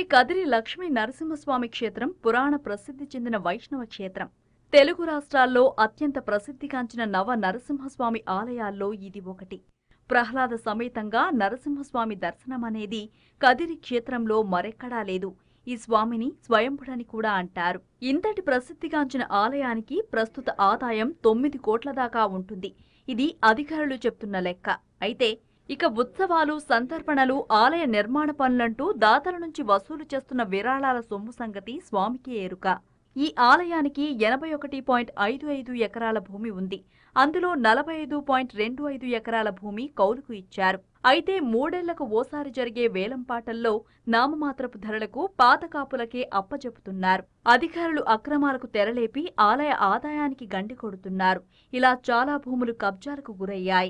కదిరి లక్ష్మీ నరసింహస్వామి క్షేత్రం పురాణ ప్రసిద్ధి చెందిన వైష్ణవ క్షేత్రం తెలుగు రాష్ట్రాల్లో అత్యంత ప్రసిద్ధిగాంచిన నవ నరసింహస్వామి ఆలయాల్లో ఇది ఒకటి ప్రహ్లాద సమేతంగా నరసింహస్వామి దర్శనమనేది కదిరి క్షేత్రంలో మరెక్కడా లేదు ఈ స్వామిని స్వయంభుడని కూడా అంటారు ఇంతటి ప్రసిద్ధిగాంచిన ఆలయానికి ప్రస్తుత ఆదాయం తొమ్మిది కోట్ల దాకా ఉంటుంది ఇది అధికారులు చెప్తున్న లెక్క అయితే ఇక ఉత్సవాలు సంతర్పణలు ఆలయ నిర్మాణ పనులంటూ దాతల నుంచి వసూలు చేస్తున్న విరాళాల సొమ్ము సంగతి స్వామికి ఎరుక ఈ ఆలయానికి ఎనభై ఒకటి పాయింట్ ఐదు ఐదు ఎకరాల భూమి ఉంది అందులో నలభై ఐదు పాయింట్ రెండు ఐదు ఎకరాల భూమి కౌలుకు ఇచ్చారు అయితే మూడేళ్లకు ఓసారి జరిగే వేలంపాటల్లో నామమాత్రపు ధరలకు పాత కాపులకే అప్పచెపుతున్నారు అధికారులు అక్రమాలకు తెరలేపి ఆలయ ఆదాయానికి గండి కొడుతున్నారు ఇలా చాలా భూములు కబ్జాలకు గురయ్యాయి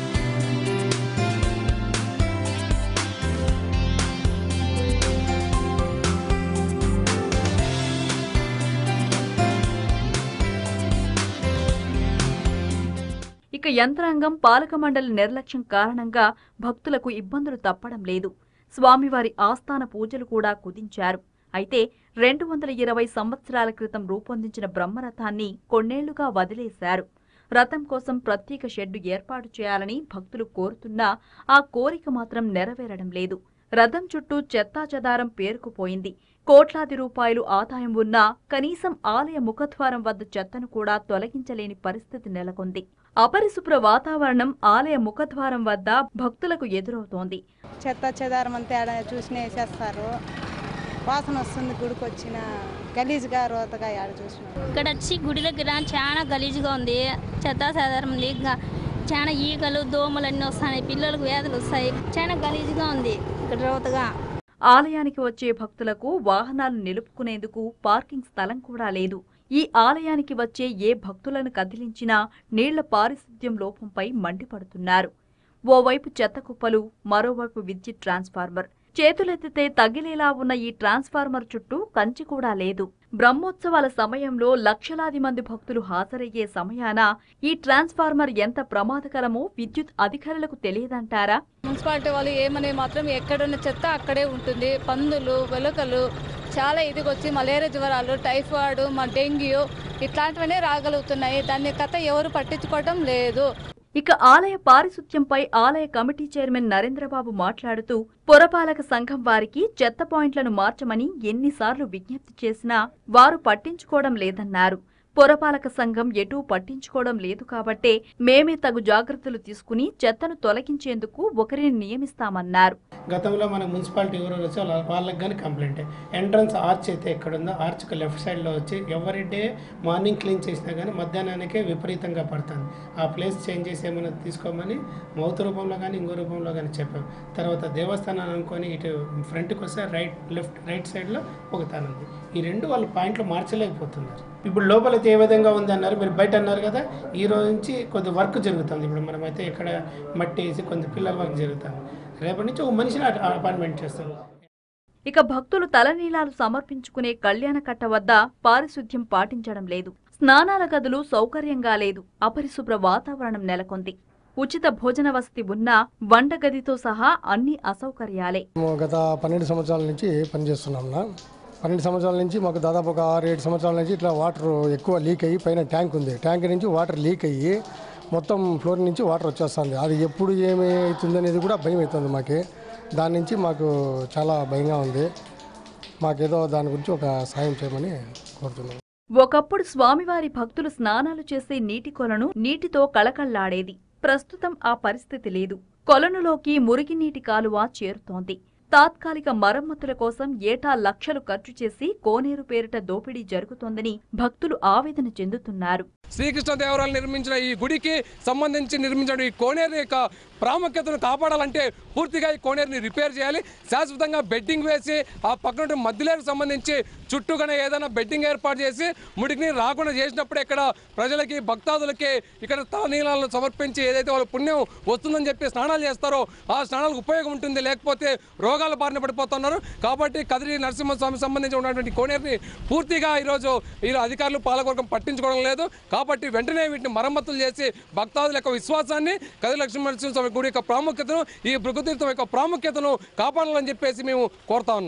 ఇక యంత్రాంగం పాలక మండలి నిర్లక్ష్యం కారణంగా భక్తులకు ఇబ్బందులు తప్పడం లేదు స్వామివారి ఆస్థాన పూజలు కూడా కుదించారు అయితే రెండు వందల ఇరవై సంవత్సరాల క్రితం రూపొందించిన బ్రహ్మరథాన్ని కొన్నేళ్లుగా వదిలేశారు రథం కోసం ప్రత్యేక షెడ్డు ఏర్పాటు చేయాలని భక్తులు కోరుతున్నా ఆ కోరిక మాత్రం నెరవేరడం లేదు రథం చుట్టూ చెత్తాచెదారం పేరుకుపోయింది కోట్లాది రూపాయలు ఆదాయం ఉన్నా కనీసం ఆలయ ముఖద్వారం వద్ద చెత్తను కూడా తొలగించలేని పరిస్థితి నెలకొంది అపరిశుభ్ర వాతావరణం ఆలయ ముఖద్వారం వద్ద భక్తులకు ఎదురవుతోంది చెత్త చెదారం అంతా ఆడ చూసిన వేసేస్తారు వాసన వస్తుంది గుడికి వచ్చిన గలీజ్గా రోతగా ఆడ చూసిన ఇక్కడ వచ్చి గుడి దగ్గర చాలా గలీజ్గా ఉంది చెత్త చెదారం లీక్ చాలా ఈగలు దోమలు అన్నీ వస్తాయి పిల్లలకు వ్యాధులు వస్తాయి చాలా గలీజ్గా ఉంది ఇక్కడ రోతగా ఆలయానికి వచ్చే భక్తులకు వాహనాలు నిలుపుకునేందుకు పార్కింగ్ స్థలం కూడా లేదు ఈ ఆలయానికి వచ్చే ఏ భక్తులను కదిలించినా నీళ్ల పారిశుద్ధ్యం లోపంపై మండిపడుతున్నారు ఓవైపు చెత్త కుప్పలు మరోవైపు విద్యుత్ ట్రాన్స్ఫార్మర్ చేతులెత్తితే తగిలేలా ఉన్న ఈ ట్రాన్స్ఫార్మర్ చుట్టూ కంచి కూడా లేదు బ్రహ్మోత్సవాల సమయంలో లక్షలాది మంది భక్తులు హాజరయ్యే సమయాన ఈ ట్రాన్స్ఫార్మర్ ఎంత ప్రమాదకరమో విద్యుత్ అధికారులకు తెలియదంటారా మున్సిపాలిటీ వాళ్ళు ఏమనే మాత్రం ఎక్కడున్న చెత్త అక్కడే ఉంటుంది పందులు వెలుకలు చాలా ఇదిగొచ్చి మలేరియా జ్వరాలు టైఫాయిడ్ మా డెంగ్యూ ఇట్లాంటివన్నీ రాగలుగుతున్నాయి దాన్ని కథ ఎవరు పట్టించుకోవడం లేదు ఇక ఆలయ పారిశుధ్యంపై ఆలయ కమిటీ చైర్మన్ నరేంద్రబాబు మాట్లాడుతూ పురపాలక సంఘం వారికి చెత్త పాయింట్లను మార్చమని ఎన్నిసార్లు విజ్ఞప్తి చేసినా వారు పట్టించుకోవడం లేదన్నారు పురపాలక సంఘం ఎటూ పట్టించుకోవడం లేదు కాబట్టే మేమే తగు జాగ్రత్తలు తీసుకుని చెత్తను తొలగించేందుకు ఒకరిని నియమిస్తామన్నారు గతంలో మన మున్సిపాలిటీ ఎవరు వచ్చి వాళ్ళ వాళ్ళకి కానీ కంప్లైంట్ ఎంట్రన్స్ ఆర్చ్ అయితే ఎక్కడుందో ఆర్చ్కి లెఫ్ట్ సైడ్లో వచ్చి ఎవరి డే మార్నింగ్ క్లీన్ చేసినా కానీ మధ్యాహ్నానికే విపరీతంగా పడుతుంది ఆ ప్లేస్ చేంజ్ చేసి ఏమైనా తీసుకోమని మౌత్ రూపంలో కానీ ఇంకో రూపంలో కానీ చెప్పాం తర్వాత దేవస్థానం అనుకొని ఇటు ఫ్రంట్కి వస్తే రైట్ లెఫ్ట్ రైట్ సైడ్లో ఒక తాను ఉంది ఈ రెండు వాళ్ళ పాయింట్లు మార్చలేకపోతున్నారు ఇప్పుడు లోపలైతే ఏ విధంగా ఉంది అన్నారు మీరు బయట అన్నారు కదా ఈ రోజు నుంచి కొద్ది వర్క్ జరుగుతుంది ఇప్పుడు మనమైతే ఇక్కడ మట్టి వేసి కొంత పిల్లల వర్క్ జరుగుతుంది రేపటి నుంచి ఒక మనిషిని అపాయింట్మెంట్ చేస్తారు ఇక భక్తులు తలనీలాలు సమర్పించుకునే కళ్యాణకట్ట వద్ద పారిశుధ్యం పాటించడం లేదు స్నానాల గదులు సౌకర్యంగా లేదు అపరిశుభ్ర వాతావరణం నెలకొంది ఉచిత భోజన వసతి ఉన్నా వంటగదితో సహా అన్ని అసౌకర్యాలే మేము గత పన్నెండు సంవత్సరాల నుంచి పనిచేస్తున్నాం నా పన్నెండు సంవత్సరాల నుంచి మాకు దాదాపు ఒక ఆరు ఏడు సంవత్సరాల నుంచి ఇట్లా వాటర్ ఎక్కువ లీక్ అయ్యి పైన ట్యాంక్ ఉంది ట్యాంక్ నుంచి వాటర్ లీక్ అయ్యి మొత్తం ఫ్లోర్ నుంచి వాటర్ వచ్చేస్తుంది అది ఎప్పుడు ఏమవుతుంది అనేది కూడా భయం అవుతుంది మాకు దాని నుంచి మాకు చాలా భయంగా ఉంది మాకేదో దాని గురించి ఒక సాయం చేయమని కోరుతున్నాం ఒకప్పుడు స్వామివారి భక్తులు స్నానాలు చేసే నీటి కొలను నీటితో కళకళ్లాడేది ప్రస్తుతం ఆ పరిస్థితి లేదు కొలనులోకి మురిగినీటి కాలువ చేరుతోంది తాత్కాలిక మరమ్మతుల కోసం ఏటా లక్షలు ఖర్చు చేసి కోనేరు పేరిట దోపిడీ జరుగుతోందని భక్తులు ఆవేదన చెందుతున్నారు శ్రీకృష్ణదేవరాయలు నిర్మించిన ఈ గుడికి సంబంధించి నిర్మించిన ఈ కోనేరు యొక్క ప్రాముఖ్యతను కాపాడాలంటే పూర్తిగా ఈ కోనేరుని రిపేర్ చేయాలి శాశ్వతంగా బెడ్డింగ్ వేసి ఆ పక్కన మధ్యలేరుకు సంబంధించి చుట్టూగానే ఏదైనా బెడ్డింగ్ ఏర్పాటు చేసి ముడికి నీరు రాకుండా చేసినప్పుడు ఇక్కడ ప్రజలకి భక్తాదులకి ఇక్కడ తలనీలాలను సమర్పించి ఏదైతే వాళ్ళ పుణ్యం వస్తుందని చెప్పి స్నానాలు చేస్తారో ఆ స్నానాలకు ఉపయోగం ఉంటుంది లేకపోతే రోగాల బారిన పడిపోతున్నారు కాబట్టి కదిరి నరసింహస్వామి సంబంధించి ఉన్నటువంటి కోనేరుని పూర్తిగా ఈరోజు ఈ అధికారులు పాలకవర్గం పట్టించుకోవడం లేదు కాబట్టి వెంటనే వీటిని మరమ్మతులు చేసి భక్తాదుల యొక్క విశ్వాసాన్ని కదిరి లక్ష్మీ నరసింహస్వామి గుడి యొక్క ప్రాముఖ్యతను ఈ ప్రకృతిత్వం యొక్క ప్రాముఖ్యతను కాపాడాలని చెప్పేసి మేము కోరుతా ఉన్నాం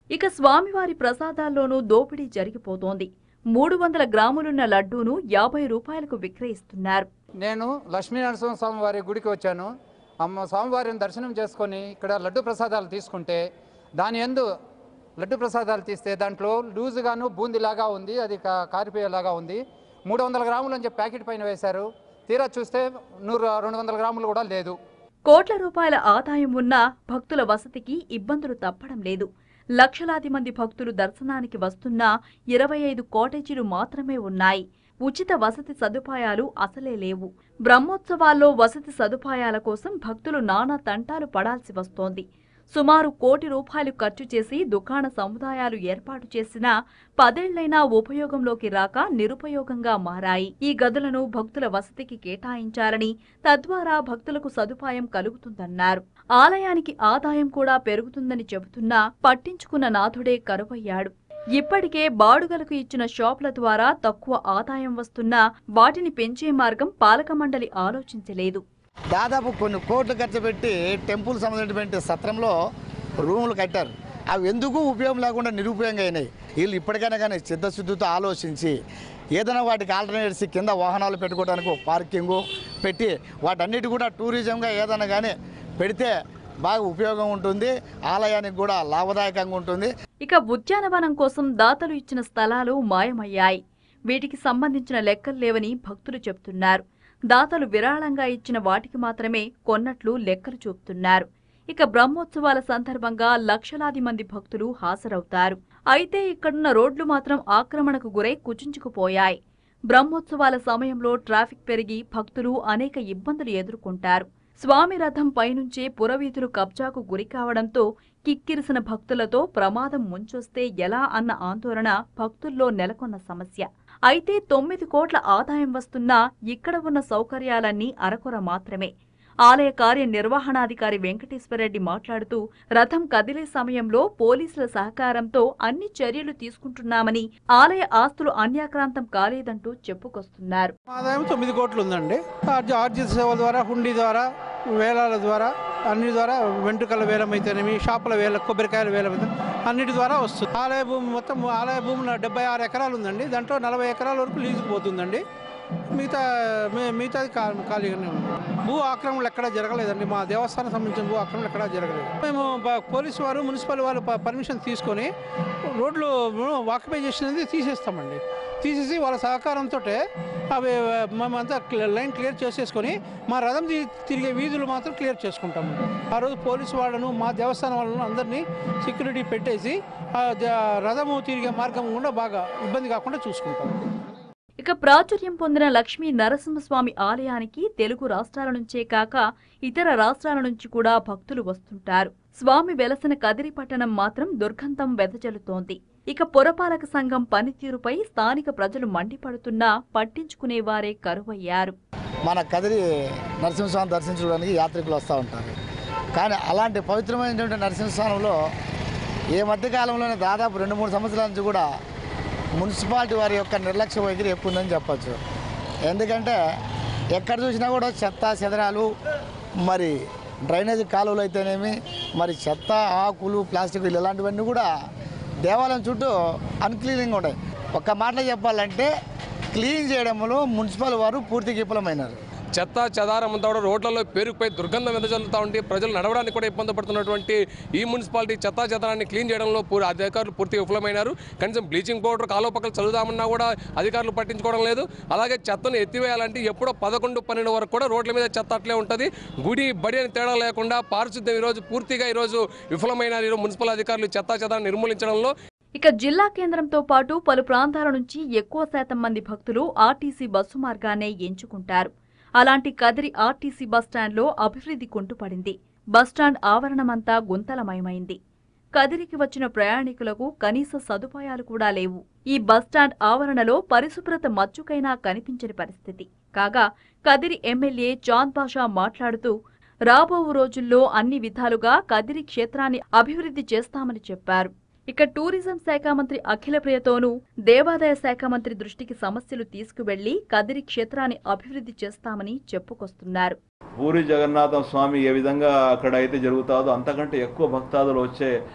ఇక స్వామివారి ప్రసాదాల్లోనూ దోపిడీ జరిగిపోతోంది మూడు వందల గ్రాములున్న లడ్డూను యాభై రూపాయలకు విక్రయిస్తున్నారు నేను లక్ష్మీ నరసింహ స్వామి వారి గుడికి వచ్చాను అమ్మ స్వామివారిని దర్శనం చేసుకొని ఇక్కడ లడ్డు ప్రసాదాలు తీసుకుంటే దాని ఎందు లడ్డు ప్రసాదాలు తీస్తే దాంట్లో లూజుగాను బూందీలాగా ఉంది అది కా- కారిపోయేలాగా ఉంది మూడు వందల గ్రాములు అని చెప్పి ప్యాకెట్ పైన వేశారు తీరా చూస్తే నూరు రెండు వందల గ్రాములు కూడా లేదు కోట్ల రూపాయల ఆదాయం ఉన్నా భక్తుల వసతికి ఇబ్బందులు తప్పడం లేదు లక్షలాది మంది భక్తులు దర్శనానికి వస్తున్నా ఇరవై ఐదు కాటేజీలు మాత్రమే ఉన్నాయి ఉచిత వసతి సదుపాయాలు అసలే లేవు బ్రహ్మోత్సవాల్లో వసతి సదుపాయాల కోసం భక్తులు నానా తంటాలు పడాల్సి వస్తోంది సుమారు కోటి రూపాయలు ఖర్చు చేసి దుకాణ సముదాయాలు ఏర్పాటు చేసినా పదేళ్లైనా ఉపయోగంలోకి రాక నిరుపయోగంగా మారాయి ఈ గదులను భక్తుల వసతికి కేటాయించాలని తద్వారా భక్తులకు సదుపాయం కలుగుతుందన్నారు ఆలయానికి ఆదాయం కూడా పెరుగుతుందని చెబుతున్నా పట్టించుకున్న నాథుడే కరువయ్యాడు ఇప్పటికే బాడుగలకు ఇచ్చిన షాపుల ద్వారా తక్కువ ఆదాయం వస్తున్నా వాటిని పెంచే మార్గం పాలక మండలి ఆలోచించలేదు దాదాపు కొన్ని కోట్లు ఖర్చు పెట్టి టెంపుల్ సంబంధించినటువంటి సత్రంలో రూములు కట్టారు అవి ఎందుకు ఉపయోగం లేకుండా నిరుపయోగంగా అయినాయి వీళ్ళు ఇప్పటికైనా కానీ చిత్తశుద్ధితో ఆలోచించి ఏదైనా వాటికి ఆల్టర్నేట్స్ కింద వాహనాలు పెట్టుకోవడానికి ఒక పార్కింగు పెట్టి వాటన్నిటి కూడా టూరిజంగా ఏదైనా కానీ పెడితే బాగా ఉపయోగం ఉంటుంది ఆలయానికి కూడా లాభదాయకంగా ఉంటుంది ఇక ఉద్యానవనం కోసం దాతలు ఇచ్చిన స్థలాలు మాయమయ్యాయి వీటికి సంబంధించిన లెక్కలు లేవని భక్తులు చెబుతున్నారు దాతలు విరాళంగా ఇచ్చిన వాటికి మాత్రమే కొన్నట్లు లెక్కలు చూపుతున్నారు ఇక బ్రహ్మోత్సవాల సందర్భంగా లక్షలాది మంది భక్తులు హాజరవుతారు అయితే ఇక్కడున్న రోడ్లు మాత్రం ఆక్రమణకు గురై కుచించుకుపోయాయి బ్రహ్మోత్సవాల సమయంలో ట్రాఫిక్ పెరిగి భక్తులు అనేక ఇబ్బందులు ఎదుర్కొంటారు స్వామి రథం పైనుంచే పురవీధులు కబ్జాకు గురి కావడంతో కిక్కిరిసిన భక్తులతో ప్రమాదం ముంచొస్తే ఎలా అన్న ఆందోళన భక్తుల్లో నెలకొన్న సమస్య అయితే తొమ్మిది కోట్ల ఆదాయం వస్తున్నా ఇక్కడ ఉన్న సౌకర్యాలన్నీ అరకొర మాత్రమే ఆలయ కార్యనిర్వహణాధికారి వెంకటేశ్వరరెడ్డి మాట్లాడుతూ రథం కదిలే సమయంలో పోలీసుల సహకారంతో అన్ని చర్యలు తీసుకుంటున్నామని ఆలయ ఆస్తులు అన్యాక్రాంతం కాలేదంటూ చెప్పుకొస్తున్నారు ఆదాయం తొమ్మిది కోట్లు ఉందండి ఆర్జ ఆర్జిత సేవ ద్వారా హుండీ ద్వారా వేలాల ద్వారా అన్ని ద్వారా వెంట్రుకల వేలం అయితేనేమి షాపుల వేల కొబ్బరికాయల వేలం అయితే అన్నిటి ద్వారా వస్తుంది ఆలయ భూమి మొత్తం ఆలయ భూమి డెబ్బై ఆరు ఎకరాలు ఉందండి దాంట్లో నలభై ఎకరాల వరకు లీజుకు పోతుందండి మిగతా మి- మిగతాది కా- ఖాళీగానే ఉంది భూ ఆక్రమణలు ఎక్కడా జరగలేదండి మా దేవస్థానం సంబంధించిన భూ ఆక్రమణలు ఎక్కడా జరగలేదు మేము ప- పోలీసు వారు మున్సిపల్ వారు ప- పర్మిషన్ తీసుకొని రోడ్లు వాక్యుపై చేసినది తీసేస్తామండి తీసేసి వాళ్ళ సహకారంతో అవి మేమంతా క్లి- లైన్ క్లియర్ చేసేసుకొని మా రథం తి- తిరిగే వీధులు మాత్రం క్లియర్ చేసుకుంటాము ఆ రోజు పోలీసు వాళ్ళను మా దేవస్థానం వాళ్ళను అందరినీ సెక్యూరిటీ పెట్టేసి ఆ ద- రథము తిరిగే మార్గం కూడా బాగా ఇబ్బంది కాకుండా చూసుకుంటాము ఇక ప్రాచుర్యం పొందిన లక్ష్మీ నరసింహస్వామి ఆలయానికి తెలుగు రాష్ట్రాల నుంచే కాక ఇతర రాష్ట్రాల నుంచి కూడా భక్తులు వస్తుంటారు స్వామి వెలసిన కదిరి పట్టణం మాత్రం దుర్గంధం వెదజల్లుతోంది ఇక పురపాలక సంఘం పనితీరుపై స్థానిక ప్రజలు మండిపడుతున్నా పట్టించుకునేవారే కరువయ్యారు మన కదిరి నరసింహస్వామి దర్శించడానికి యాత్రికులు వస్తూ ఉంటారు కానీ అలాంటి పవిత్రమైనటువంటి నరసింహస్వామిలో ఈ మధ్య కాలంలోనే దాదాపు రెండు మూడు సంవత్సరాల నుంచి కూడా మున్సిపాలిటీ వారి యొక్క నిర్లక్ష్య వైఖరి ఎక్కువ ఉందని చెప్పచ్చు ఎందుకంటే ఎక్కడ చూసినా కూడా చెత్త చెదరాలు మరి డ్రైనేజ్ కాలువలు అయితేనేమి మరి చెత్త ఆకులు ప్లాస్టిక్ ఇలాంటివన్నీ కూడా దేవాలయం చుట్టూ అన్క్లీనింగ్ ఉంటాయి ఒక్క మాటలో చెప్పాలంటే క్లీన్ చేయడంలో మున్సిపల్ వారు పూర్తిగా విఫలమైనారు చెత్త చెదారం అంతా కూడా రోడ్లలో పేరుకుపోయి దుర్గంధం వెదజల్లుతూ ఉంటే ప్రజలు నడవడానికి కూడా ఇబ్బంది పడుతున్నటువంటి ఈ మున్సిపాలిటీ చెత్త చెదారాన్ని క్లీన్ చేయడంలో పూర్తి అధికారులు పూర్తిగా విఫలమైనారు కనీసం బ్లీచింగ్ పౌడర్ కాలువ పక్కలు చదువుదామన్నా కూడా అధికారులు పట్టించుకోవడం లేదు అలాగే చెత్తను ఎత్తివేయాలంటే ఎప్పుడో పదకొండు పన్నెండు వరకు కూడా రోడ్ల మీద చెత్త అట్లే ఉంటుంది గుడి బడి అని తేడా లేకుండా పారిశుద్ధ్యం ఈరోజు పూర్తిగా ఈరోజు విఫలమైన ఈరోజు మున్సిపల్ అధికారులు చెత్త చెదాన్ని నిర్మూలించడంలో ఇక జిల్లా కేంద్రంతో పాటు పలు ప్రాంతాల నుంచి ఎక్కువ శాతం మంది భక్తులు ఆర్టీసీ బస్సు మార్గాన్నే ఎంచుకుంటారు అలాంటి కదిరి ఆర్టీసీ బస్టాండ్లో అభివృద్ధి కుంటుపడింది బస్టాండ్ ఆవరణమంతా గుంతలమయమైంది కదిరికి వచ్చిన ప్రయాణికులకు కనీస సదుపాయాలు కూడా లేవు ఈ బస్టాండ్ ఆవరణలో పరిశుభ్రత మచ్చుకైనా కనిపించని పరిస్థితి కాగా కదిరి ఎమ్మెల్యే చాంద్ బాషా మాట్లాడుతూ రాబో రోజుల్లో అన్ని విధాలుగా కదిరి క్షేత్రాన్ని అభివృద్ధి చేస్తామని చెప్పారు ఇక టూరిజం శాఖ మంత్రి అఖిలప్రియతోనూ దేవాదాయ శాఖ మంత్రి దృష్టికి సమస్యలు తీసుకువెళ్లి కదిరి క్షేత్రాన్ని అభివృద్ధి చేస్తామని చెప్పుకొస్తున్నారు పూరి జగన్నాథ స్వామి ఏ విధంగా అక్కడ అయితే జరుగుతుందో అంతకంటే ఎక్కువ భక్తాదులు వచ్చే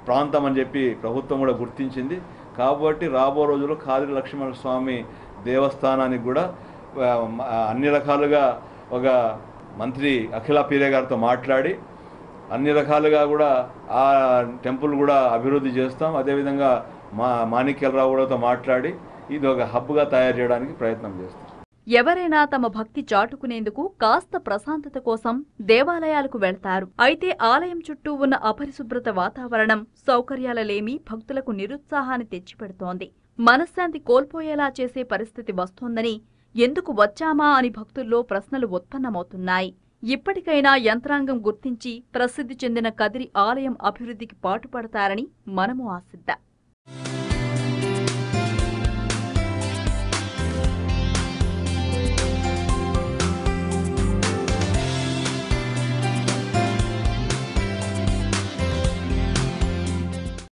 ప్రాంతం అని చెప్పి ప్రభుత్వం కూడా గుర్తించింది కాబట్టి రాబో రోజుల్లో కాదిరి లక్ష్మణ స్వామి దేవస్థానానికి కూడా ఆ, అన్ని రకాలుగా ఒక మంత్రి అఖిల పీరే గారితో మాట్లాడి అన్ని రకాలుగా కూడా ఆ టెంపుల్ కూడా అభివృద్ధి చేస్తాం అదేవిధంగా మా మాణిక్యలరావు కూడాతో మాట్లాడి ఇది ఒక హబ్గా తయారు చేయడానికి ప్రయత్నం చేస్తాం ఎవరైనా తమ భక్తి చాటుకునేందుకు కాస్త ప్రశాంతత కోసం దేవాలయాలకు వెళ్తారు అయితే ఆలయం చుట్టూ ఉన్న అపరిశుభ్రత వాతావరణం సౌకర్యాల లేమి భక్తులకు నిరుత్సాహాన్ని తెచ్చిపెడుతోంది మనశ్శాంతి కోల్పోయేలా చేసే పరిస్థితి వస్తోందని ఎందుకు వచ్చామా అని భక్తుల్లో ప్రశ్నలు ఉత్పన్నమవుతున్నాయి ఇప్పటికైనా యంత్రాంగం గుర్తించి ప్రసిద్ధి చెందిన కదిరి ఆలయం అభివృద్ధికి పాటుపడతారని మనము ఆశిద్దాం